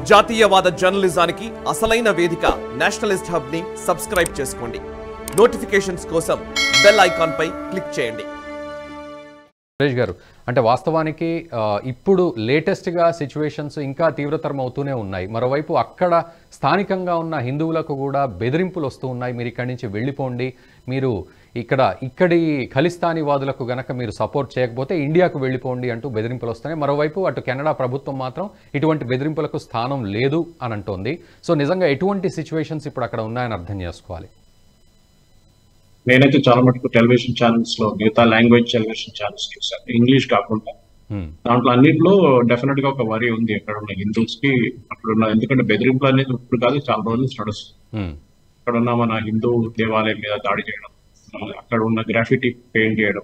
జాతీయవాద జర్నలిజానికి అసలైన వేదిక నేషనలిస్ట్ హబ్ ని సబ్స్క్రైబ్ చేసుకోండి నోటిఫికేషన్స్ కోసం బెల్ ఐకాన్ పై క్లిక్ చేయండి సురేష్ గారు అంటే వాస్తవానికి ఆ, ఇప్పుడు లేటెస్ట్గా సిచ్యువేషన్స్ ఇంకా తీవ్రతరం అవుతూనే ఉన్నాయి మరోవైపు అక్కడ స్థానికంగా ఉన్న హిందువులకు కూడా బెదిరింపులు వస్తూ ఉన్నాయి మీరు ఇక్కడి నుంచి వెళ్ళిపోండి మీరు ఇక్కడ ఇక్కడి ఖలిస్తానీ వాదులకు గనక మీరు సపోర్ట్ చేయకపోతే ఇండియాకు వెళ్ళిపోండి అంటూ బెదిరింపులు వస్తున్నాయి మరోవైపు అటు కెనడా ప్రభుత్వం మాత్రం ఇటువంటి బెదిరింపులకు స్థానం లేదు అని అంటోంది సో నిజంగా ఎటువంటి సిచ్యువేషన్స్ ఇప్పుడు అక్కడ ఉన్నాయని అర్థం చేసుకోవాలి నేనైతే చాలా మటుకు టెలివిజన్ ఛానల్స్ లో మిగతా లాంగ్వేజ్ టెలివిజన్ ఛానల్స్ చూసాను ఇంగ్లీష్ కాకుండా హ్మ్, దాంట్లో అన్నింటిలో డెఫినెట్ గా ఒక వరి ఉంది అక్కడ ఉన్న హిందూస్ కి అక్కడ ఉన్న ఎందుకంటే బెదిరింపులు అనేది ఇప్పుడు కాదు చాలా రోజుల నుంచి నడుస్తుంది హ్మ్, అక్కడ ఉన్న మన హిందూ దేవాలయం మీద దాడి చేయడం ఆ, అక్కడ ఉన్న గ్రాఫిటీ పెయింట్ చేయడం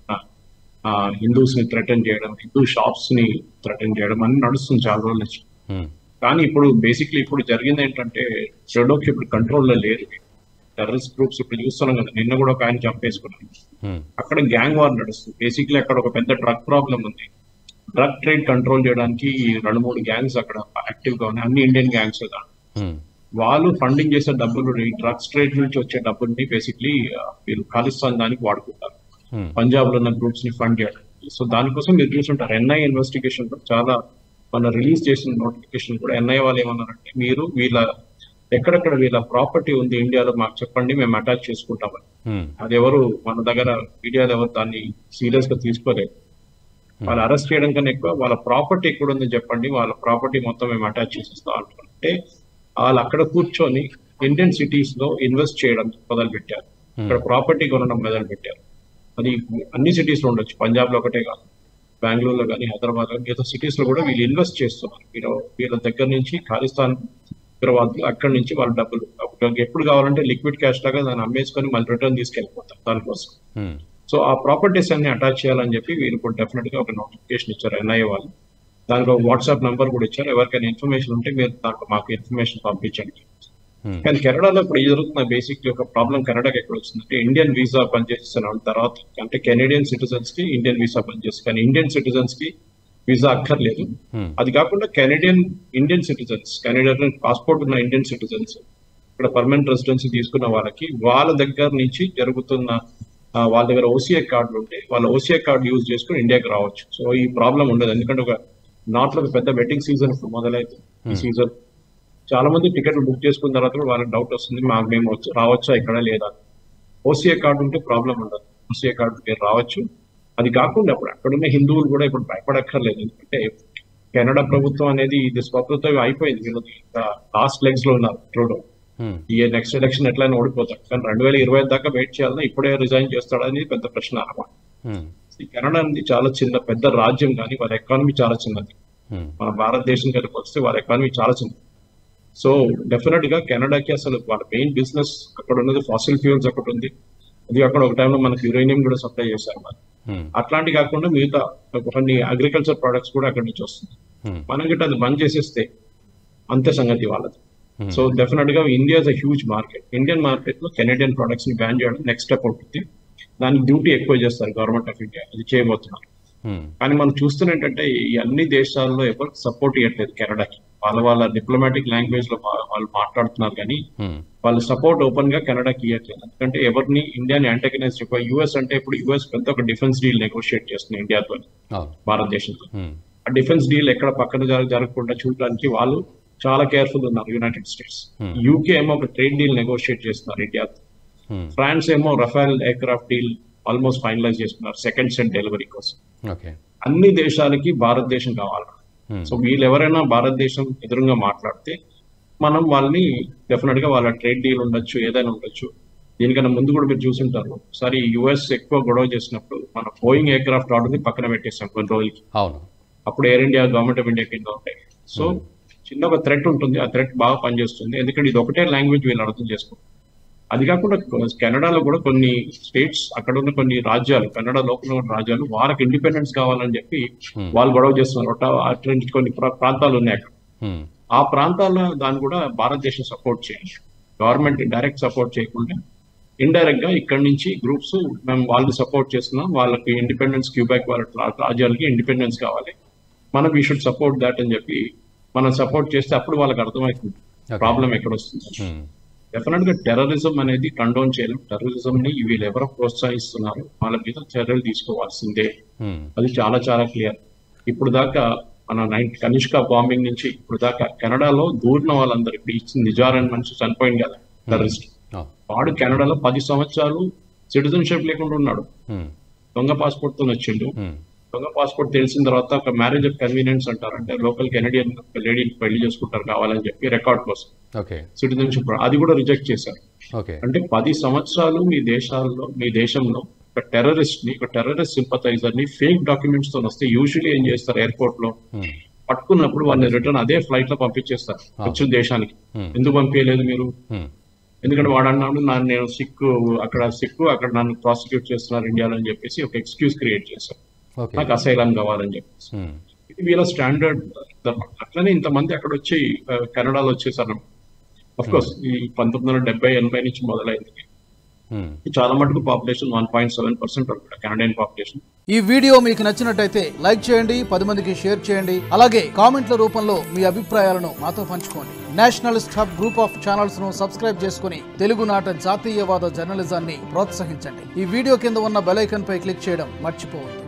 హిందూస్ ని థ్రెటన్ చేయడం హిందూ షాప్స్ ని థ్రెటన్ చేయడం అన్ని నడుస్తుంది చాలా రోజుల నుంచి హ్మ్, కానీ ఇప్పుడు బేసిక్లీ ఇప్పుడు జరిగింది ఏంటంటే ట్రెడోకి ఇప్పుడు కంట్రోల్లో లేదు టెర్రరిస్ట్ గ్రూప్స్ ఇప్పుడు చూస్తున్నాం కదా నిన్న కూడా ఒక ఆయన చంపేసుకున్నాం హ్మ్, అక్కడ గ్యాంగ్ వార్ నడుస్తుంది బేసిక్లీ అక్కడ ఒక పెద్ద డ్రగ్ ప్రాబ్లం ఉంది డ్రగ్ ట్రేడ్ కంట్రోల్ చేయడానికి ఈ రెండు మూడు గ్యాంగ్స్ అక్కడ యాక్టివ్ గా ఉన్నాయి అన్ని ఇండియన్ గ్యాంగ్స్ కదా హ్మ్, వాళ్ళు ఫండింగ్ చేసే డబ్బులు ఈ డ్రగ్స్ ట్రేడ్ నుంచి వచ్చే డబ్బుల్ని బేసిక్లీ వీళ్ళు ఖాళిస్తాన్ దానికి వాడుకుంటారు హ్మ్, పంజాబ్ లో ఉన్న గ్రూప్స్ ని ఫండ్ చేయడం సో దానికోసం మీరు చూసుంటారు ఎన్ఐ ఇన్వెస్టిగేషన్ లో చాలా మన రిలీజ్ చేసిన నోటిఫికేషన్ కూడా ఎన్ఐ వాళ్ళు ఏమన్నారంటే మీరు వీళ్ళ ఎక్కడెక్కడ వీళ్ళ ప్రాపర్టీ ఉంది ఇండియాలో మాకు చెప్పండి మేము అటాచ్ చేసుకుంటామని హ్మ్, అది ఎవరు మన దగ్గర మీడియాలో ఎవరు దాన్ని సీరియస్ గా తీసుకోలేదు వాళ్ళు అరెస్ట్ చేయడం కన్నా ఎక్కువ వాళ్ళ ప్రాపర్టీ ఎక్కడ ఉందో చెప్పండి వాళ్ళ ప్రాపర్టీ మొత్తం మేము అటాచ్ చేసేస్తాం అంటున్నారు అంటే వాళ్ళు అక్కడ కూర్చొని ఇండియన్ సిటీస్ లో ఇన్వెస్ట్ చేయడం మొదలు పెట్టారు ఇక్కడ ప్రాపర్టీ కొనడం మొదలు పెట్టారు అది అన్ని సిటీస్ లో ఉండొచ్చు పంజాబ్ లో ఒకటే కాదు బెంగళూరులో కానీ హైదరాబాద్ లో మిగతా సిటీస్ లో కూడా వీళ్ళు ఇన్వెస్ట్ చేస్తున్నారు వీళ్ళ వీళ్ళ దగ్గర నుంచి ఖాళిస్తాన్ ఉగ్రవాదులు అక్కడి నుంచి వాళ్ళ డబ్బులు అప్పుడు ఎప్పుడు కావాలంటే లిక్విడ్ క్యాష్ లాగా దాన్ని అమ్మేసుకొని మళ్ళీ రిటర్న్ తీసుకెళ్ళిపోతారు దానికోసం హ్మ్, సో ఆ ప్రాపర్టీస్ అన్ని అటాచ్ చేయాలని చెప్పి వీళ్ళు ఇప్పుడు డెఫినెట్ గా ఒక నోటిఫికేషన్ ఇచ్చారు ఎన్ఐఏ వాళ్ళు దానికి ఒక వాట్సాప్ నంబర్ కూడా ఇచ్చారు ఎవరికైనా ఇన్ఫర్మేషన్ ఉంటే మీరు దాంట్లో మాకు ఇన్ఫర్మేషన్ పంపించండి హ్మ్, కానీ కెనడాలో ఇప్పుడు ఇది జరుగుతున్న బేసిక్లీ ఒక ప్రాబ్లం కెనడాకి ఎక్కడ వచ్చిందంటే ఇండియన్ వీసా పనిచేస్తున్న తర్వాత అంటే కెనేడియన్ సిటిజన్స్ కి ఇండియన్ వీసా పనిచేస్తుంది కానీ ఇండియన్ సిటిజన్స్ కి వీసా అక్కర్లేదు హ్మ్, అది కాకుండా Canadian Indian citizens Canadian passport ఉన్న ఇండియన్ సిటిజన్స్ ఇక్కడ పర్మనెంట్ రెసిడెన్సీ తీసుకున్న వాళ్ళకి వాళ్ళ దగ్గర నుంచి జరుగుతున్న ఆ, వాళ్ళ దగ్గర ఓసీఐ కార్డులు ఉంటే వాళ్ళ ఓసీఐ కార్డు యూజ్ చేసుకుని ఇండియాకి రావచ్చు సో ఈ ప్రాబ్లం ఉండదు ఎందుకంటే ఒక నార్త్ లో ఒక పెద్ద వెడ్డింగ్ సీజన్ ఇప్పుడు మొదలైతే ఈ సీజన్ చాలా మంది టికెట్లు బుక్ చేసుకున్న తర్వాత కూడా వాళ్ళకి డౌట్ వస్తుంది మాకు మేము వచ్చి రావచ్చా ఇక్కడ లేదా ఓసీఐ కార్డు ఉంటే ప్రాబ్లం ఉండదు ఓసీఐ కార్డు మీరు రావచ్చు అది కాకుండా ఇప్పుడు అక్కడున్న హిందువులు కూడా ఇప్పుడు భయపడక్కర్లేదు ఎందుకంటే కెనడా ప్రభుత్వం అనేది ఇది స్వతంత్రం అయిపోయింది వీళ్ళది లాస్ట్ లెగ్స్ లో ఉన్నారు ట్రూడో హ్మ్, ఈ నెక్స్ట్ ఎలక్షన్ ఎట్లయినా ఓడిపోతారు కానీ రెండు వేల ఇరవై దాకా వెయిట్ చేయాలని ఇప్పుడే రిజైన్ చేస్తాడని పెద్ద ప్రశ్న అన్నమాట హ్మ్, ఈ కెనడా అనేది చాలా చిన్న పెద్ద రాజ్యం కానీ వాళ్ళ ఎకానమీ చాలా చిన్నది హ్మ్, మన భారతదేశం కలిపి వస్తే వాళ్ళ ఎకానమీ చాలా చిన్నది సో డెఫినెట్ గా కెనడాకి అసలు వాళ్ళ మెయిన్ బిజినెస్ అక్కడ ఉన్నది ఫాసిల్ ఫ్యూల్స్ ఒకటి ఉంది అది అక్కడ ఒక టైంలో మనకి యురేనియం కూడా సప్లై చేశారు వాళ్ళు హ్మ్, అట్లాంటి కాకుండా మిగతా కొన్ని అగ్రికల్చర్ ప్రొడక్ట్స్ కూడా అక్కడి నుంచి వస్తుంది హ్మ్, మనం గిట్ట అది బంద్ చేసేస్తే అంతే సంగతి వాళ్ళది Hmm. సో డెఫినెట్ గా India is a huge market Indian market లో కెనేడియన్ ప్రొడక్ట్స్ ని బ్యాన్ చేయడం నెక్స్ట్ స్టెప్ అవుతుంది దానికి డ్యూటీ ఎక్కువ చేస్తారు గవర్నమెంట్ ఆఫ్ ఇండియా అది చేయబోతున్నారు హ్మ్, కానీ మనం చూస్తున్న ఏంటంటే ఈ అన్ని దేశాల్లో ఎవరికి సపోర్ట్ ఇవ్వట్లేదు కెనడాకి వాళ్ళ వాళ్ళ డిప్లొమాటిక్ లాంగ్వేజ్ లో వా- వాళ్ళు మాట్లాడుతున్నారు కానీ హ్మ్, వాళ్ళు సపోర్ట్ ఓపెన్ గా కెనడాకి ఇవ్వట్లేదు ఎందుకంటే ఎవరిని ఇండియాని యాంటగనైజ్ యుఎస్ అంటే ఇప్పుడు యుఎస్ పెద్ద ఒక డిఫెన్స్ డీల్ నెగోషియేట్ చేస్తుంది ఇండియాతో అవును భారతదేశంతో హ్మ్, ఆ డిఫెన్స్ డీల్ ఎక్కడ పక్కన జరగ జరగకుండా చూడడానికి వాళ్ళు చాలా కేర్ఫుల్ ఉన్నారు యునైటెడ్ స్టేట్స్ Hmm. యూకే ఏమో ఒక ట్రేడ్ డీల్ నెగోషియేట్ చేస్తున్నారు ఇండియాతో హ్మ్, ఫ్రాన్స్ ఏమో Rafale aircraft deal almost finalise చేస్తున్నారు సెకండ్ సెట్ డెలివరీ కోసం ఓకే అన్ని దేశాలకి భారతదేశం కావాలి హ్మ్, సో వీళ్ళు ఎవరైనా భారతదేశం ఎదురుగా మాట్లాడితే మనం వాళ్ళని డెఫినెట్ గా వాళ్ళ ట్రేడ్ డీల్ ఉండొచ్చు ఏదైనా ఉండొచ్చు దీనికన్నా ముందు కూడా మీరు చూసుంటారు ఒకసారి యుఎస్ ఎక్కువ గొడవ చేసినప్పుడు మన బోయింగ్ ఎయిర్క్రాఫ్ట్ ఆర్డర్ ని పక్కన పెట్టేసాం కొన్ని రోజులకి అవును అప్పుడు Air India government of India కింద ఉంటాయి సో చిన్న ఒక థ్రెట్ ఉంటుంది ఆ థ్రెట్ బాగా పనిచేస్తుంది ఎందుకంటే ఇది ఒకటే లాంగ్వేజ్ వీళ్ళు అర్థం చేసుకుంటారు అది కాకుండా కొ- కెనడాలో కూడా కొన్ని స్టేట్స్ అక్కడ ఉన్న కొన్ని రాజ్యాలు కెనడా లోపల ఉన్న రాజ్యాలు వాళ్ళకి ఇండిపెండెన్స్ కావాలని చెప్పి Hmm. వాళ్ళు గొడవ చేస్తున్నారు ఒట్ట- అటు నుంచి కొన్ని ప్రా- ప్రాంతాలు ఉన్నాయి అక్కడ హ్మ్, ఆ ప్రాంతాల్లో దాన్ని కూడా భారతదేశం సపోర్ట్ చేయాలి గవర్నమెంట్ డైరెక్ట్ సపోర్ట్ చేయకుండా ఇండైరెక్ట్ గా ఇక్కడ నుంచి గ్రూప్స్ మేము వాళ్ళని సపోర్ట్ చేస్తున్నాం వాళ్ళకి ఇండిపెండెన్స్ క్యూబ్యాక్ వాళ్ళ రా- రాజ్యాలకి ఇండిపెండెన్స్ కావాలి మనం వీ షుడ్ సపోర్ట్ దాట్ అని చెప్పి మనం సపోర్ట్ చేస్తే అప్పుడు వాళ్ళకి అర్థమవుతుంది Okay. ప్రాబ్లం ఎక్కడ వస్తుంది ఉమ్, డెఫినెట్ గా టెర్రరిజం అనేది కండోన్ చేయలేం టెర్రరిజం ని వీళ్ళు ఎవరు ప్రోత్సహిస్తున్నారు వాళ్ళ మీద చర్యలు తీసుకోవాల్సిందే ఉమ్, అది చాలా చాలా క్లియర్ ఇప్పుడు దాకా మన నైన్ కనిష్క బాంబింగ్ నుంచి ఇప్పుడు దాకా కెనడాలో దూరిన వాళ్ళందరూ ఇప్పుడు ఇచ్చిన నిజార్ అని మనిషి చనిపోయింది కదా టెర్రరిస్ట్ ఆ, వాడు కెనడాలో పది సంవత్సరాలు సిటిజన్షిప్ లేకుండా ఉన్నాడు ఉమ్, దొంగ పాస్పోర్ట్ తో వచ్చిండు ఉమ్, దొంగ పాస్పోర్ట్ తెలిసిన తర్వాత ఒక మ్యారేజ్ ఆఫ్ కన్వీనియన్స్ అంటారు అంటే లోకల్ కెనడియన్ లేడీని పెళ్లి చేసుకుంటారు కావాలని చెప్పి రికార్డ్ కోసం ఓకే సిటిజన్షిప్ అది కూడా రిజెక్ట్ చేశారు ఓకే అంటే పది సంవత్సరాలు మీ దేశాల్లో మీ దేశంలో ఒక టెర్రరిస్ట్ ని ఒక టెర్రరిస్ట్ సింపథైజర్ ని ఫేక్ డాక్యుమెంట్స్ తో వస్తే యూజువల్లీ ఏం చేస్తారు ఎయిర్పోర్ట్ లో ఉమ్, పట్టుకున్నప్పుడు వాళ్ళని రిటర్న్ అదే ఫ్లైట్ లో పంపించేస్తారు వచ్చిన దేశానికి Hmm. ఎందుకు పంపించలేదు మీరు ఉమ్, ఎందుకంటే వాడు అన్నాడు నన్ను నేను సిక్కు అక్కడ సిక్కు అక్కడ నన్ను ప్రాసిక్యూట్ చేస్తున్నారు ఇండియాలో అని చెప్పేసి ఒక ఎక్స్క్యూజ్ క్రియేట్ చేశారు ఓకే నాకు అసైలం కావాలని చెప్పేసి ఉమ్, ఇది వీళ్ళ స్టాండర్డ్ అట్లనే ఇంతమంది అక్కడ వచ్చి ఆ, కెనడాలో వచ్చేసారు అఫ్ కోర్స్ ఈ పంతొమ్మిది వందల డెబ్బై ఎనభై నుంచి మొదలైంది ఉమ్. చాలా మటుకు population one point seven percent అనుకుంటా కెనడియన్ పాపులేషన్ ఈ వీడియో మీకు నచ్చినట్టయితే లైక్ చేయండి పది మందికి షేర్ చేయండి అలాగే కామెంట్ల రూపంలో మీ అభిప్రాయాలను మాతో పంచుకోండి nationalist hub group of channels ను సబ్స్క్రైబ్ చేసుకుని తెలుగునాట జాతీయవాద జర్నలిజాన్ని ప్రోత్సహించండి ఈ వీడియో కింద ఉన్న బెల్ ఐకాన్ పై క్లిక్ చేయడం మర్చిపోవద్దు